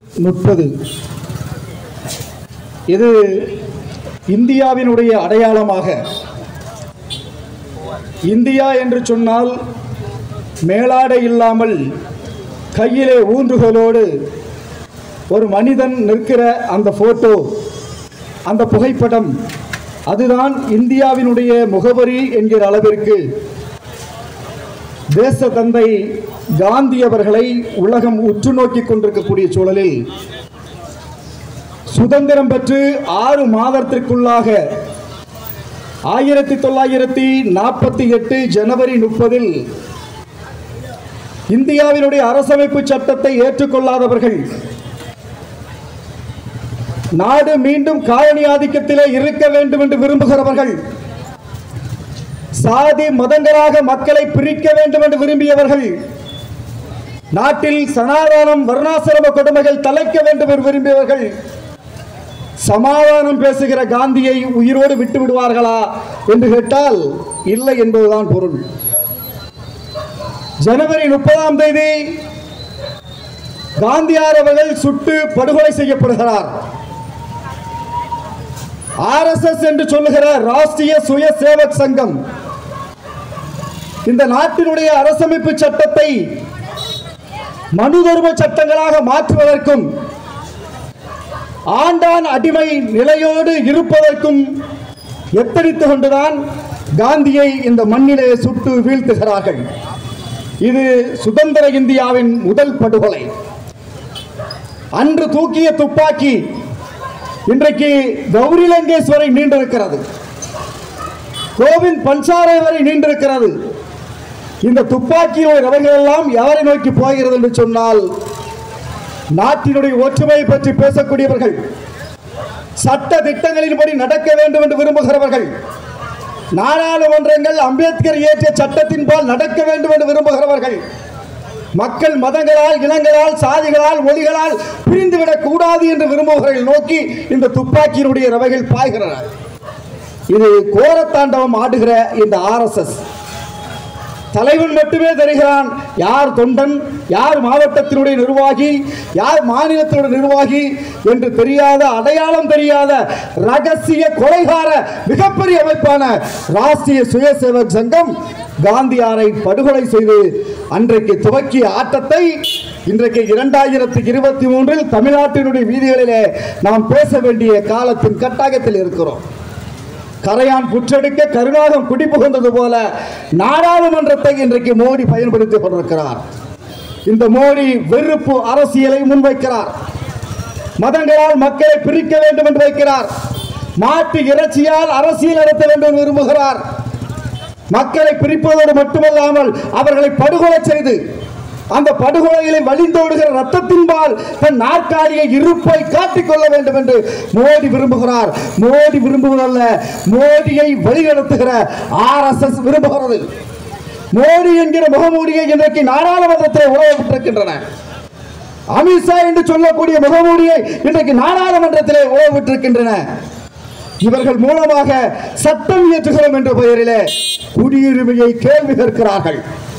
முப்பது இது இந்தியாவினுடைய அடையாளமாக இந்தியா என்று சொன்னால் மேலாடை இல்லாமல் கையிலே ஊன்றுகோலோடு ஒரு மனிதன் நிற்கிற அந்த போட்டோ அந்த புகைப்படம் அதுதான் இந்தியாவினுடைய முகவரி என்கிற அளவிற்கு தேச தந்தை காந்தி அவர்களை உலகம் உற்று நோக்கிக் கொண்டிருக்கக்கூடிய சூழலில் சுதந்திரம் பெற்று ஆறு மாதத்திற்குள்ளாக ஆயிரத்தி தொள்ளாயிரத்தி நாற்பத்தி எட்டு ஜனவரி முப்பதில் இந்தியாவினுடைய அரசமைப்பு சட்டத்தை ஏற்றுக்கொள்ளாதவர்கள் நாடு மீண்டும் காலனி ஆதிக்கத்திலே இருக்க வேண்டும் என்று விரும்புகிறவர்கள் சாதி மதங்களாக மக்களை பிரிக்க வேண்டும் என்று விரும்பியவர்கள் நாட்டில் சனாதானம் வர்ணாசிரம கொடுமைகள் தலைக்க வேண்டும் என்று விரும்பியவர்கள் சமாதானம் பேசுகிற காந்தியை உயிரோடு விட்டு விடுவார்களா என்று கேட்டால் இல்லை என்பதுதான் பொருள் ஜனவரி முப்பதாம் தேதி காந்தியார் அவர்கள் சுட்டு படுகொலை செய்யப்படுகிறார் ஆர்எஸ்எஸ் என்று சொல்லுகிற ராஷ்டிரிய சுய சேவக் சங்கம் இந்த நாட்டினுடைய அரசமைப்பு சட்டத்தை மனு தர்ம சட்டங்களாக மாற்றுவதற்கும் ஆண்டான் அடிமை நிலையோடு இருப்பதற்கும் எத்தனித்துக் கொண்டுதான் காந்தியை இந்த மண்ணிலே சுட்டு வீழ்த்துகிறார்கள் இது சுதந்திர இந்தியாவின் முதல் படுகொலை அன்று தூக்கிய துப்பாக்கி இன்றைக்கு கௌரி லங்கேஷ் வரை நீண்டிருக்கிறது கோவிந்த் பன்சாரை வரை நீண்டிருக்கிறது இந்த துப்பாக்கியுடைய ரவைகள் எல்லாம் எவரை நோக்கி போகிறது என்று சொன்னால் நாட்டினுடைய ஒற்றுமையை பற்றி பேசக்கூடியவர்கள் சட்ட திட்டங்களின்படி நடக்க வேண்டும் என்று விரும்புகிறவர்கள் நாடாளுமன்றங்கள் அம்பேத்கர் இயற்றிய சட்டத்தின்பால் நடக்க வேண்டும் என்று விரும்புகிறவர்கள் மக்கள் மதங்களால் இனங்களால் சாதிகளால் மொழிகளால் பிரிந்துவிடக் கூடாது என்று விரும்புகிறவர்கள் நோக்கி இந்த துப்பாக்கியினுடைய ரவைகள் பாய்கிறன இது கோரத்தாண்டவம் ஆடுகிற இந்த ஆர்எஸ்எஸ் தலைவன் மட்டுமே தெரிகிறான் யார் தொண்டன் யார் மாவட்டத்தினுடைய நிர்வாகி யார் மாநிலத்தினுடைய நிர்வாகி என்று தெரியாத அடையாளம் தெரியாத ரகசிய கொலைகார மிகப்பெரிய அமைப்பான ராஷ்டிரிய சுயசேவக் சங்கம் காந்தியாரை படுகொலை செய்து அன்றைக்கு துவக்கிய ஆட்டத்தை இன்றைக்கு இரண்டாயிரத்தி இருபத்தி மூன்றில் தமிழ்நாட்டினுடைய வீதிகளிலே நாம் பேச வேண்டிய காலத்தின் கட்டாயத்தில் இருக்கிறோம் கரையான் புற்றெடுக்க கருணாகம் குடி புகுந்தது போல நாடாளுமன்றத்தை இன்றைக்கு மோடி பயன்படுத்திக் கொண்டிருக்கிறார் இந்த மோடி வெறுப்பு அரசியலை முன்வைக்கிறார் மதங்களால் மக்களை பிரிக்க வேண்டும் என்று வைக்கிறார் மாட்டு இறைச்சியால் அரசியல் நடத்த வேண்டும் என்று விரும்புகிறார் மக்களை பிரிப்பதோடு மட்டுமல்லாமல் அவர்களை படுகொலை செய்து அந்த படுகொலைகளை வழிந்தோடுகிற ரத்தத்தின்பால் தன் நாற்காலியை இருப்பை காட்டிக்கொள்ள வேண்டும் என்று மோடி விரும்புகிறார் மோடி விரும்புவதல்ல மோடியை வழிநடத்துகிற ஆர் எஸ் எஸ் விரும்புகிறது மோடி என்கிற முகமூடியை இன்றைக்கு நாடாளுமன்றத்தில் உழவு விட்டிருக்கின்றன அமித்ஷா என்று சொல்லக்கூடிய முகமூடியை இன்றைக்கு நாடாளுமன்றத்திலே உழவு விட்டிருக்கின்றன இவர்கள் மூலமாக சட்டம் இயற்றுகிறோம் என்ற பெயரிலே குடியுரிமையை கேள்வி கேட்கிறார்கள்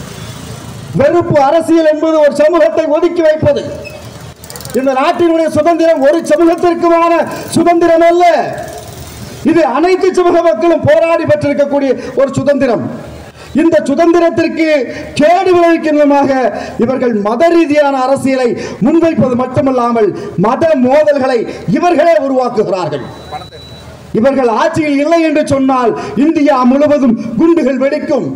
வெறுப்பு அரசியல் என்பது ஒரு சமூகத்தை ஒதுக்கி வைப்பது இந்த நாட்டினுடைய சுதந்திரம் ஒரு சமூகத்திற்குமான சுதந்திரம் அல்ல இது அனைத்து சமூக மக்களும் போராடி பெற்றிருக்கக்கூடிய ஒரு சுதந்திரம் இந்த சுதந்திரத்திற்கு கேடு விளைவிக்கும் விதமாக இவர்கள் மத ரீதியான அரசியலை முன்வைப்பது மட்டுமல்லாமல் மத மோதல்களை இவர்களே உருவாக்குகிறார்கள் இவர்கள் ஆட்சியில் இல்லை என்று சொன்னால் இந்தியா முழுவதும் குண்டுகள் வெடிக்கும்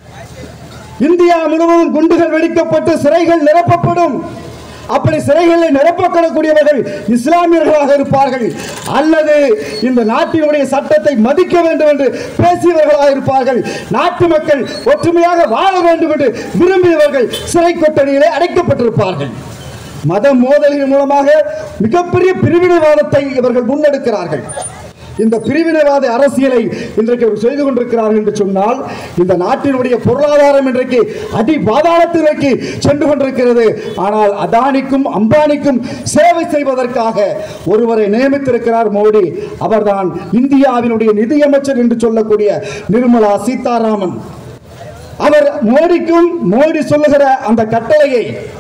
இந்தியா முழுவதும் குண்டுகள் வெடிக்கப்பட்டு சிறைகள் நிரப்பப்படும் அப்படி சிறைகளில் நிரப்பப்படக்கூடியவர்கள் இஸ்லாமியர்களாக இருப்பார்கள் அல்லது இந்த நாட்டினுடைய சட்டத்தை மதிக்க வேண்டும் என்று பேசியவர்களாக இருப்பார்கள் நாட்டு மக்கள் ஒற்றுமையாக வாழ வேண்டும் என்று விரும்பியவர்கள் சிறை கொட்டடியிலே அடைக்கப்பட்டிருப்பார்கள் மத மோதல்கள் மூலமாக மிகப்பெரிய பிரிவினைவாதத்தை இவர்கள் முன்னெடுக்கிறார்கள் இந்த பிரிவினைவாத அரசியலை இன்றைக்கு அவர் செய்து கொண்டிருக்கிறார்கள் என்று சொன்னால் இந்த நாட்டினுடைய பொருளாதாரம் இன்றைக்கு அடி பாதாளத்தை நோக்கி சென்று கொண்டிருக்கிறது ஆனால் அதானிக்கும் அம்பானிக்கும் சேவை செய்வதற்காக ஒருவரை நியமித்திருக்கிறார் மோடி அவர்தான் இந்தியாவினுடைய நிதியமைச்சர் என்று சொல்லக்கூடிய நிர்மலா சீதாராமன் அவர் மோடிக்கும் மோடி சொல்லுகிற அந்த கட்டளையை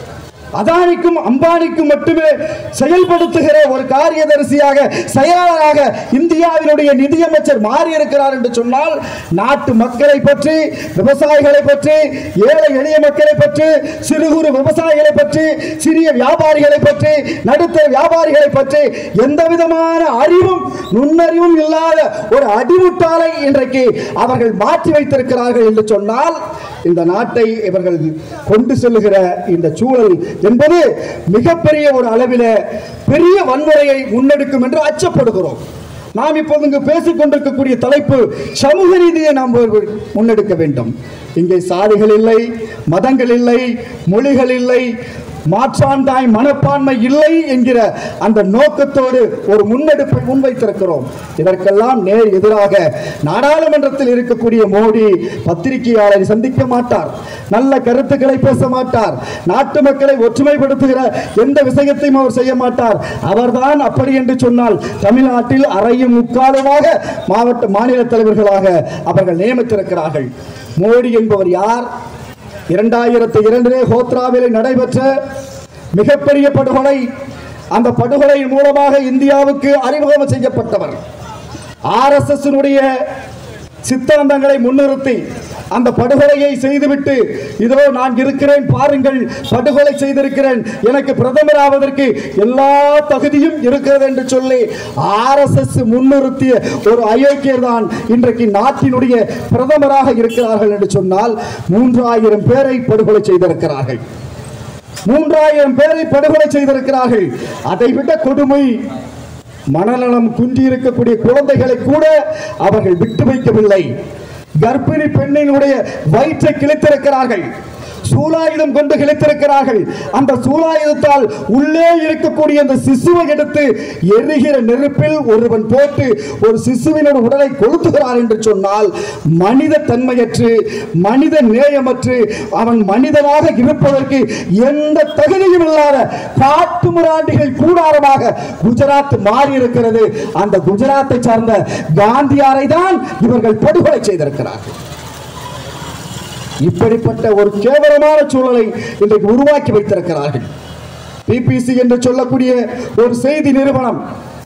அதானிக்கும் அம்பானிக்கும் மட்டுமே செயல்படுத்துகிற ஒரு காரியதரிசியாக செயலாளராக இந்தியாவினுடைய நிதியமைச்சர் மாறி இருக்கிறார் என்று சொன்னால் நாட்டு மக்களை பற்றி விவசாயிகளை பற்றி ஏழை எளிய மக்களை பற்றி சிறு குறு விவசாயிகளை பற்றி சிறிய வியாபாரிகளை பற்றி நடுத்தர வியாபாரிகளை பற்றி எந்த விதமான அறிவும் நுண்ணறிவும் இல்லாத ஒரு அடிமுட்டாலை இன்றைக்கு அவர்கள் மாற்றி வைத்திருக்கிறார்கள் என்று சொன்னால் இந்த நாட்டை இவர்கள் கொண்டு செல்லுகிற இந்த சூழல் என்பது மிகப்பெரிய ஒரு அளவில் பெரிய வன்முறையை முன்னெடுக்கும் என்று அச்சப்படுகிறோம் நாம் இப்போது இங்கு பேசிக் கொண்டிருக்கக்கூடிய தலைப்பு சமூக நீதியை நாம் முன்னெடுக்க வேண்டும் இங்கே சாதிகள் இல்லை மதங்கள் இல்லை மொழிகள் இல்லை மாற்றாந்தாய் மனப்பான்மை இல்லை என்கிற அந்த நோக்கத்தோடு ஒரு முன்னெடுப்பை முன்வைத்திருக்கிறோம் இதற்கெல்லாம் நேர் எதிராக நாடாளுமன்றத்தில் இருக்கக்கூடிய மோடி பத்திரிகையாளரை சந்திக்க மாட்டார் நல்ல கருத்துக்களை பேச மாட்டார் நாட்டு மக்களை ஒற்றுமைப்படுத்துகிற எந்த விஷயத்தையும் அவர் செய்ய மாட்டார் அவர்தான் அப்படி என்று சொன்னால் தமிழ்நாட்டில் அறையும் முக்காலுமாக மாவட்ட மாநில தலைவர்களாக அவர்கள் நியமித்திருக்கிறார்கள் மோடி என்பவர் யார் இரண்டாயிரத்தி இரண்டிலே ஹோத்ராவிலே நடைபெற்ற மிகப்பெரிய படுகொலை அந்த படுகொலையின் மூலமாக இந்தியாவுக்கு அறிமுகம் செய்யப்பட்டவர் ஆர்எஸ்எஸ் சித்தாந்தங்களை முன்னிறுத்தி அந்த படுகொலையை செய்துவிட்டு இதோ நான் இருக்கிறேன் பாருங்கள் படுகொலை செய்திருக்கிறேன் எனக்கு பிரதமர் ஆவதற்கு எல்லா தகுதியும் இருக்கிறது என்று சொல்லி ஆர்எஸ்எஸ் முன்னிறுத்திய ஒரு அயோக்கியர் தான் இன்றைக்கு நாட்டினுடைய பிரதமராக இருக்கிறார்கள் என்று சொன்னால் மூன்றாயிரம் பேரை படுகொலை செய்திருக்கிறார்கள் மூன்றாயிரம் பேரை படுகொலை செய்திருக்கிறார்கள் அதை விட கொடுமை மனநலம் குன்றி இருக்கக்கூடிய குழந்தைகளை கூட அவர்கள் விட்டு வைக்கவில்லை கர்ப்பிணி பெண்ணினுடைய வயிற்றை கிழித்திருக்கிறார்கள் சூலாயுதம் கொண்டு கிழித்திருக்கிறார்கள் அந்த சூலாயுதத்தால் உள்ளே இருக்கக்கூடிய அந்த சிசுவை எடுத்து எரிகிற நெருப்பில் ஒருவன் போட்டு ஒரு சிசுவினோட உடலை கொளுத்துகிறார் என்று சொன்னால் மனித தன்மையற்று மனித நேயமற்று அவன் மனிதனாக இருப்பதற்கு எந்த தகுதியும் இல்லாத காட்டு முராண்டிகள் கூடாரமாக குஜராத் மாறி இருக்கிறது அந்த குஜராத்தை சார்ந்த காந்தியாரை தான் இவர்கள் படுகொலை செய்திருக்கிறார்கள் இப்படிப்பட்ட ஒரு கேவலமான சூழலை இன்றைக்கு உருவாக்கி வைத்திருக்கிறார்கள் பிபிசி என்று சொல்லக்கூடிய ஒரு செய்தி நிறுவனம்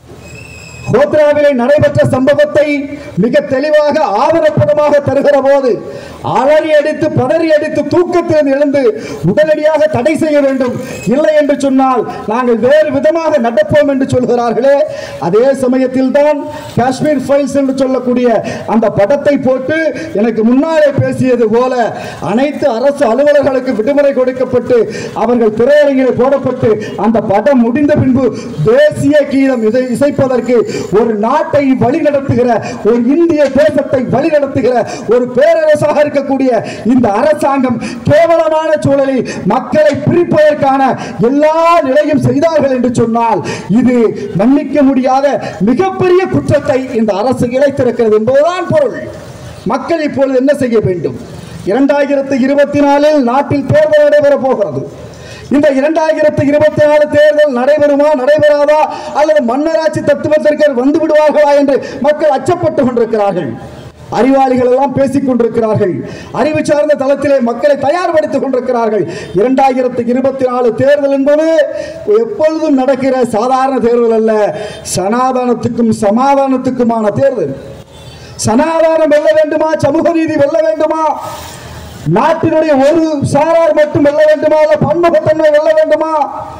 கோத்ராவிலே நடைபெற்ற சம்பவத்தை மிக தெளிவாக ஆவணப்படமாக தருகிற போது அலறி அடித்து பதறி அடித்து தூக்கத்தில் எழுந்து உடனடியாக தடை செய்ய வேண்டும் இல்லை என்று சொன்னால் நாங்கள் வேறு விதமாக நடப்போம் என்று சொல்கிறார்களே அதே சமயத்தில் தான் காஷ்மீர் ஃபைல்ஸ் என்று சொல்லக்கூடிய அந்த படத்தை போட்டு எனக்கு முன்னாலே பேசியது போல அனைத்து அரசு அலுவலர்களுக்கு விடுமுறை கொடுக்கப்பட்டு அவர்கள் திரையரங்கில் போடப்பட்டு அந்த படம் முடிந்த பின்பு தேசிய கீதம் இசை இசைப்பதற்கு ஒரு நாட்டை வழிநடத்துகிற ஒரு இந்திய தேசத்தை வழிநடத்துகிற ஒரு பேரரசாக இருக்கக்கூடிய இந்த அரசாங்கம் கேவலமான சூழலில் மக்களை பிரிப்பதற்கான எல்லா நிலையும் செய்தார்கள் என்று சொன்னால் இது மன்னிக்க முடியாத மிகப்பெரிய குற்றத்தை இந்த அரசு இழைத்திருக்கிறது என்பதுதான் பொருள் மக்கள் இப்பொழுது என்ன செய்ய வேண்டும் இரண்டாயிரத்தி இருபத்தி நாலில் நாட்டில் தேர்தல் நடைபெறப் போகிறது இந்த இரண்டாயிரத்தி இருபத்தி நாலு தேர்தல் நடைபெறுமா நடைபெறாதா அல்லது மன்னராட்சி தத்துவத்திற்கு வந்து விடுவார்களா என்று மக்கள் அச்சப்பட்டு கொண்டிருக்கிறார்கள் அறிவாளிகள் எல்லாம் பேசிக் கொண்டிருக்கிறார்கள் அறிவு சார்ந்த தளத்திலே மக்களை தயார்படுத்திக் கொண்டிருக்கிறார்கள் இரண்டாயிரத்தி இருபத்தி நாலு தேர்தல் என்பது எப்பொழுதும் நடக்கிற சாதாரண தேர்தல் அல்ல சனாதனத்துக்கும் சமாதானத்துக்குமான தேர்தல் சனாதானம் வெல்ல வேண்டுமா சமூக நீதி வெல்ல வேண்டுமா நாட்டினுடைய ஒரு சாரார் மட்டும் வெல்ல வேண்டுமா அல்ல பன்முகத்தன்மை வெல்ல வேண்டுமா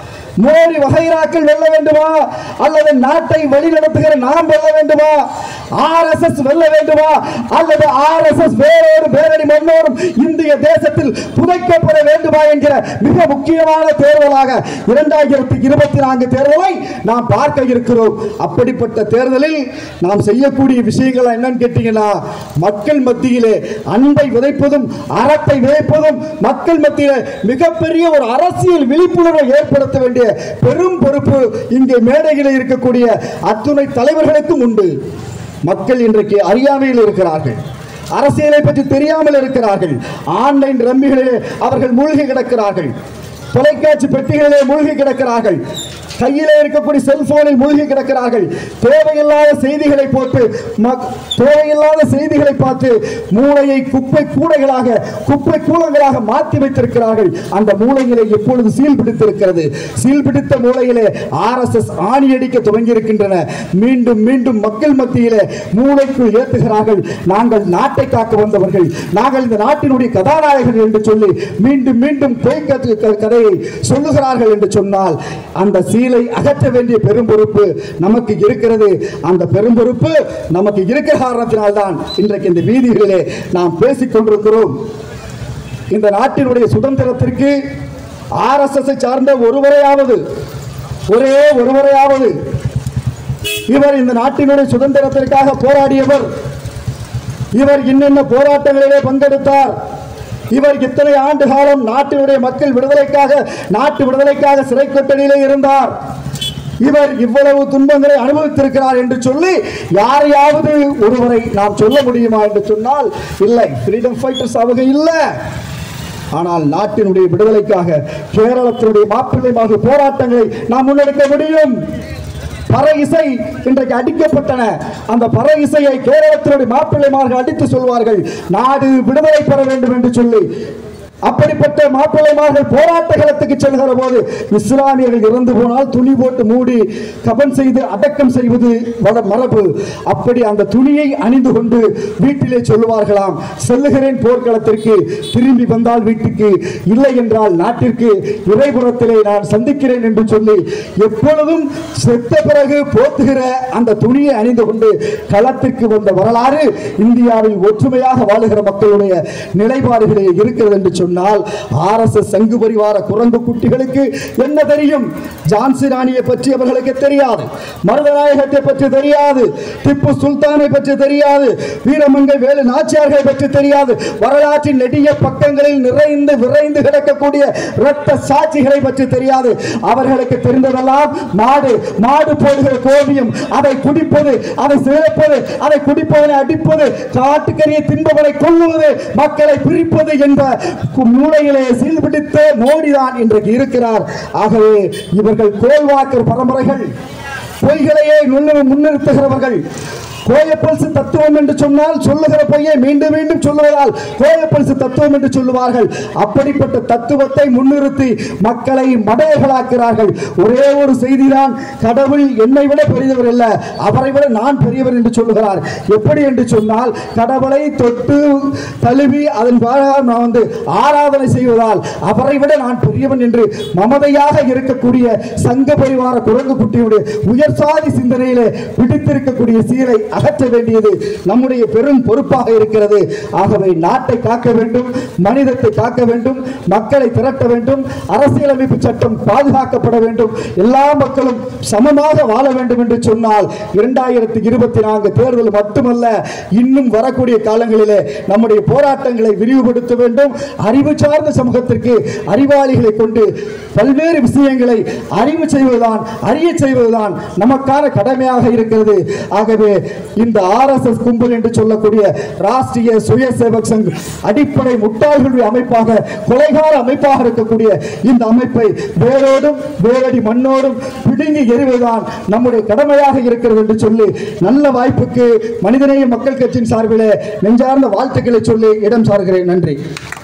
மோடி வகைராக்கள் வெல்ல வேண்டுமா அல்லது நாட்டை வழிநடத்துகிற நாம் வெல்ல வேண்டுமா ஆர்எஸ்எஸ் வெல்ல வேண்டுமா அல்லது ஆர்எஸ்எஸ் வேறொரு பேரடி மண்ணோடும் இந்திய தேசத்தில் புதைக்கப்பட வேண்டுமா என்கிற மிக முக்கியமான தேர்தலாக இரண்டாயிரத்தி இருபத்தி நான்கு தேர்தலை நாம் பார்க்க இருக்கிறோம் அப்படிப்பட்ட தேர்தலில் நாம் செய்யக்கூடிய விஷயங்கள் என்னன்னு கேட்டீங்கன்னா மக்கள் மத்தியிலே அன்பை விதைப்பதும் அறத்தை விதைப்பதும் மக்கள் மத்தியிலே மிகப்பெரிய ஒரு அரசியல் விழிப்புணர்வை ஏற்படுத்த வேண்டிய பெரும் பொறுப்பு இங்கே மேடையில் இருக்கக்கூடிய அத்துணை தலைவர்களுக்கும் உண்டு மக்கள் இன்றைக்கு அறியாமையில் இருக்கிறார்கள் அரசியலை பற்றி தெரியாமல் இருக்கிறார்கள் ஆன்லைன் ரம்மிகளிலே அவர்கள் மூழ்கி கிடக்கிறார்கள் தொலைக்காட்சி பெட்டிகளிலே மூழ்கி கிடக்கிறார்கள் கையிலே இருக்கக்கூடிய செல்போனில் மூழ்கி கிடக்கிறார்கள் தேவையில்லாத செய்திகளை போட்டு மக்- தேவையில்லாத செய்திகளை பார்த்து மூளையை குப்பை கூடைகளாக குப்பை கூலங்களாக மாற்றி வைத்திருக்கிறார்கள் அந்த மூளையிலே எப்பொழுது சீல் பிடித்திருக்கிறது சீல் பிடித்த மூளையிலே ஆர்எஸ்எஸ் ஆணி அடிக்க துவங்கி இருக்கின்றன மீண்டும் மீண்டும் மக்கள் மத்தியிலே மூளைக்குள் ஏற்றுகிறார்கள் நாங்கள் நாட்டை காக்க வந்தவர்கள் நாங்கள் இந்த நாட்டினுடைய கதாநாயகர்கள் என்று சொல்லி மீண்டும் மீண்டும் பொய் கத்து- க- கதையை சொல்லுகிறார்கள் என்று சொன்னால் அந்த சீலை அகற்ற வேண்டிய பெரும் பொறுப்பு நமக்கு இருக்கிறது அந்த பெரும் பொறுப்பு நமக்கு இருக்கிற காரணத்தினால்தான் இன்றைக்கு இந்த வீதிகளிலே நாம் பேசிக் கொண்டிருக்கிறோம் இந்த நாட்டினுடைய சுதந்திரத்திற்கு ஆர்எஸ்எஸ் சார்ந்த ஒருவரையாவது ஒரே ஒருவரையாவது இவர் இந்த நாட்டினுடைய சுதந்திரத்திற்காக போராடியவர் இவர் இன்னென்ன போராட்டங்களிலே பங்கெடுத்தார் இவர் இத்தனை ஆண்டு காலம் நாட்டினுடைய மக்கள் விடுதலைக்காக நாட்டு விடுதலைக்காக சிறை கொட்டடியிலே இருந்தார் இவர் இவ்வளவு துன்பங்களை அனுபவித்திருக்கிறார் என்று சொல்லி யாரையாவது ஒருவரை நாம் சொல்ல முடியுமா என்று சொன்னால் இல்லை ஃப்ரீடம் ஃபைட்டர்ஸ் அவங்க இல்லை ஆனால் நாட்டினுடைய விடுதலைக்காக கேரளத்தினுடைய மாப்பிள்ளைமாக போராட்டங்களை நாம் முன்னெடுக்க முடியும் பற இசை இன்றைக்கு அடிக்கப்பட்டன அந்த பற இசையை கேரளத்தினுடைய மாப்பிள்ளைமார்கள் அடித்து சொல்வார்கள் நாடு விடுதலை பெற வேண்டும் என்று சொல்லி அப்படிப்பட்ட மாப்பிள்ளைமார்கள் போராட்ட களத்துக்கு செல்கிற போது இஸ்லாமியர்கள் இறந்து போனால் துணி போட்டு மூடி கபன் செய்து அடக்கம் செய்வது வட- மரபு அப்படி அந்த துணியை அணிந்து கொண்டு வீட்டிலே சொல்லுவார்களாம் செல்லுகிறேன் போர்க்களத்திற்கு திரும்பி வந்தால் வீட்டுக்கு இல்லை என்றால் நாட்டிற்கு இறைபுறத்திலே நான் சந்திக்கிறேன் என்று சொல்லி எப்பொழுதும் செத்த பிறகு போத்துகிற அந்த துணியை அணிந்து கொண்டு களத்திற்கு வந்த வரலாறு இந்தியாவில் ஒற்றுமையாக வாழுகிற மக்களுடைய நிலைப்பாடுகளே இருக்கிறது என்று சொன்னால் ஆர்எஸ்எஸ் சங்கு பரிவார குரங்கு குட்டிகளுக்கு என்ன தெரியும் ஜான்சி ராணியை பற்றி அவர்களுக்கு தெரியாது மருதநாயகத்தை பற்றி தெரியாது திப்பு சுல்தானை பற்றி தெரியாது வீரமங்கை வேலு நாச்சியார்களை பற்றி தெரியாது வரலாற்றின் நெடிய பக்கங்களில் நிறைந்து விரைந்து கிடக்கக்கூடிய இரத்த சாட்சிகளை பற்றி தெரியாது அவர்களுக்கு தெரிந்ததெல்லாம் மாடு மாடு போடுகிற கோவியம் அதை குடிப்பது அதை சிறப்பது அதை குடிப்பவனை அடிப்பது காட்டுக்கரியை தின்பவனை கொல்லுவது மக்களை பிரிப்பது என்ற கு- மூளையிலே சீல் பிடித்த மோடிதான் இன்றைக்கு இருக்கிறார் ஆகவே இவர்கள் கோல்வாக்கர் பரம்பரைகள் பொய்களையே முன்ன- முன்னிறுத்துகிறவர்கள் கோயப்பல்சு தத்துவம் என்று சொன்னால் சொல்லுகிற பொய்யை மீண்டும் மீண்டும் சொல்லுவதால் கோயப்பல்சு தத்துவம் என்று சொல்லுவார்கள் அப்படிப்பட்ட தத்துவத்தை முன்னிறுத்தி மக்களை மடையர்களாக்கிறார்கள் ஒரே ஒரு செய்திதான் கடவுள் என்னை விட பெரியவர் அல்ல அவரை விட நான் பெரியவர் என்று சொல்லுகிறார் எப்படி என்று சொன்னால் கடவுளை தொட்டு தழுவி அதன் பிரகாரம் நான் வந்து ஆராதனை செய்வதால் அவரை விட நான் பெரியவன் என்று மமதையாக இருக்கக்கூடிய சங்க பரிவார குரங்கு குட்டியுடைய உயர் சாதி சிந்தனையிலே பிடித்திருக்கக்கூடிய சீலை அகற்ற வேண்டியது நம்முடைய பெரும் பொறுப்பாக இருக்கிறது ஆகவே நாட்டை காக்க வேண்டும் மனிதத்தை காக்க வேண்டும் மக்களை திரட்ட வேண்டும் அரசியலமைப்பு சட்டம் பாதுகாக்கப்பட வேண்டும் எல்லா மக்களும் சமமாக வாழ வேண்டும் என்று சொன்னால் இரண்டாயிரத்தி இருபத்தி நான்கு தேர்தல் மட்டுமல்ல இன்னும் வரக்கூடிய காலங்களிலே நம்முடைய போராட்டங்களை விரிவுபடுத்த வேண்டும் அறிவு சார்ந்த சமூகத்திற்கு அறிவாளிகளை கொண்டு பல்வேறு விஷயங்களை அறிவு செய்வதுதான் அறிய செய்வதுதான் நமக்கான கடமையாக இருக்கிறது ஆகவே இந்த ஆர்எஸ்எஸ் கும்பல் என்று சொல்லக்கூடிய ராஷ்டிரிய சுயசேவக் சங் அடிப்படை முட்டாள்களுடைய அமைப்பாக கொலைகார அமைப்பாக இருக்கக்கூடிய இந்த அமைப்பை வேரோடும் வேரடி மண்ணோடும் பிடுங்கி எறிவதுதான் நம்முடைய கடமையாக இருக்கிறது என்று சொல்லி நல்ல வாய்ப்புக்கு மனிதநேய மக்கள் கட்சியின் சார்பிலே நெஞ்சார்ந்த வாழ்த்துக்களை சொல்லி இடம் சார்கிறேன் நன்றி